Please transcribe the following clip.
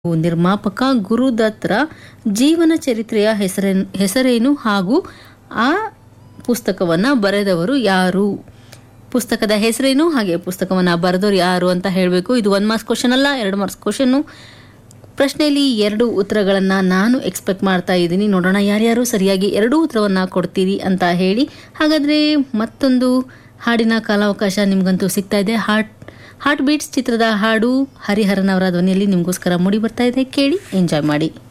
ನಿರ್ಮಾಪಕ ಗುರುದತ್ತರ ಜೀವನ ಚರಿತ್ರೆಯ ಹೆಸರೇನು ಹೆಸರೇನು ಹಾಗೂ ಆ ಪುಸ್ತಕವನ್ನು ಬರೆದವರು ಯಾರು ಪುಸ್ತಕದ ಹೆಸರೇನು ಹಾಗೆ ಪುಸ್ತಕವನ್ನು ಬರೆದವರು ಯಾರು ಅಂತ ಹೇಳಬೇಕು ಇದು ಒನ್ ಮಾರ್ಕ್ಸ್ ಕ್ವಶನ್ ಅಲ್ಲ ಎರಡು ಮಾರ್ಕ್ಸ್ ಕ್ವಶನ್ನು ಪ್ರಶ್ನೆಯಲ್ಲಿ ಎರಡು ಉತ್ತರಗಳನ್ನು ನಾನು ಎಕ್ಸ್ಪೆಕ್ಟ್ ಮಾಡ್ತಾ ಇದ್ದೀನಿ ನೋಡೋಣ ಯಾರ್ಯಾರು ಸರಿಯಾಗಿ ಎರಡೂ ಉತ್ತರವನ್ನು ಕೊಡ್ತೀರಿ ಅಂತ ಹೇಳಿ ಹಾಗಾದರೆ ಮತ್ತೊಂದು ಹಾಡಿನ ಕಾಲಾವಕಾಶ ನಿಮಗಂತೂ ಸಿಗ್ತಾ ಇದೆ ಹಾರ್ಟ್ ಹಾರ್ಟ್ ಬೀಟ್ಸ್ ಚಿತ್ರದ ಹಾಡು ಹರಿಹರನವರ ಧ್ವನಿಯಲ್ಲಿ ನಿಮಗೋಸ್ಕರ ಮೂಡಿ ಬರ್ತಾ ಇದೆ ಕೇಳಿ ಎಂಜಾಯ್ ಮಾಡಿ